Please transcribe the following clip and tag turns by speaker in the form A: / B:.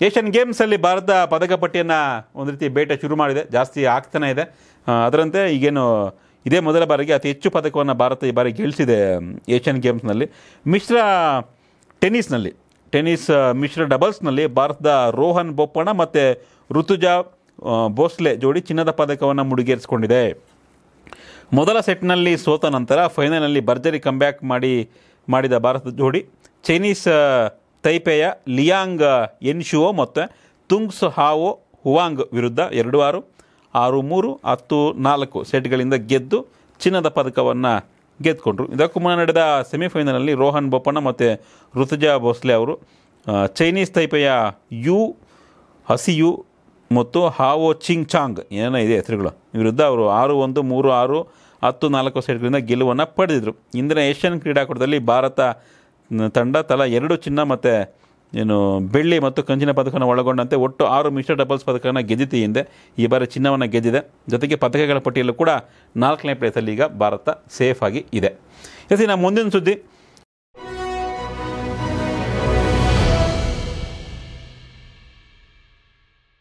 A: Asian ಗೇಮ್ಸಲ್ಲಿ Bharat ಪದಕ ಪಟ್ಟಿಯನ್ನು ಒಂದು ರೀತಿ ಬೇಟೆ ಶುರು ಮಾಡಿದೆ ಜಾಸ್ತಿ ಆಗ್ತಾನೆ ಇದೆ ಆ, ಅದರಂತೆ ಈಗೇನು ಇದೇ ಮೊದಲ ಬಾರಿಗೆ ಅತಿ ಹೆಚ್ಚು ಪದಕವನ್ನು ಭಾರತ ಈ ಬಾರಿ ಗೆಲ್ಲಿಸಿದೆ ಏಷ್ಯನ್ ಗೇಮ್ಸ್ನಲ್ಲಿ ಮಿಶ್ರ ಟೆನ್ನಿಸ್ನಲ್ಲಿ ಟೆನ್ನಿಸ್ ಆ, ಮಿಶ್ರ ಡಬಲ್ಸ್ನಲ್ಲಿ ಭಾರತದ ರೋಹನ್ ಬೋಪಣ್ಣ ಮತ್ತು ಋತುಜಾ ಆ, ಭೋಸ್ಲೆ ಜೋಡಿ ಚಿನ್ನದ ಪದಕವನ್ನು ಮುಡಿಗೇರಿಸಿಕೊಂಡಿದೆ ಮೊದಲ ಸೆಟ್ನಲ್ಲಿ ಸೋತ ನಂತರ ಫೈನಲ್ನಲ್ಲಿ ಭರ್ಜರಿ ಕಂಬ್ಯಾಕ್ ಮಾಡಿ ಮಾಡಿದ ಭಾರತ ಜೋಡಿ ಚೈನೀಸ್ ಆ, ತೈಪೆಯ ಲಿಯಾಂಗ್ ಎನ್ಶುವೋ ಮತ್ತು ತುಂಗ್ಸ್ ಹಾವೋ ಹುವಾಂಗ್ ವಿರುದ್ಧ ಎರಡು ಆರು ಆರು ಮೂರು ಹತ್ತು ನಾಲ್ಕು ಸೆಟ್ಗಳಿಂದ ಗೆದ್ದು ಚಿನ್ನದ ಪದಕವನ್ನು ಗೆದ್ದುಕೊಂಡ್ರು ಇದಕ್ಕೂ ಮುನ್ನ ನಡೆದ ಸೆಮಿಫೈನಲ್ನಲ್ಲಿ ರೋಹನ್ ಬೋಪಣ್ಣ ಮತ್ತು ಋತುಜಾ ಭೋಸ್ಲೆ ಅವರು ಆ, ಚೈನೀಸ್ ತೈಪೆಯ ಯು ಹಸಿಯು ಮತ್ತು ಹಾವೋ ಚಿಂಗ್ ಚಾಂಗ್ ಏನೋ ಇದೆ ಹೆಸರುಗಳು ವಿರುದ್ಧ ಅವರು ಆರು ಒಂದು ಮೂರು ಆರು ಹತ್ತು ನಾಲ್ಕು ಸೆಟ್ಗಳಿಂದ ಗೆಲುವನ್ನು ಪಡೆದಿದ್ರು ಇಂದಿನ ಏಷ್ಯನ್ ಕ್ರೀಡಾಕೂಟದಲ್ಲಿ ಭಾರತ ನ- ತಂಡ ತಲಾ ಎರಡು ಚಿನ್ನ ಮತ್ತು ಏನು ಬೆಳ್ಳಿ ಮತ್ತು ಕಂಚಿನ ಪದಕವನ್ನು ಒಳಗೊಂಡಂತೆ ಒಟ್ಟು ಆರು ಮಿಶ್ರ ಡಬಲ್ಸ್ ಪದಕವನ್ನು ಗೆದ್ದಿತ್ತು ಈ ಹಿಂದೆ ಈ ಬಾರಿ ಚಿನ್ನವನ್ನು ಗೆದ್ದಿದೆ ಜೊತೆಗೆ ಪದಕಗಳ ಪಟ್ಟಿಯಲ್ಲೂ ಕೂಡ ನಾಲ್ಕನೇ ಪ್ಲೇಸಲ್ಲಿ ಈಗ ಭಾರತ ಸೇಫ್ ಆಗಿ ಇದೆ ಇವತ್ತಿನ ಮುಂದಿನ ಸುದ್ದಿ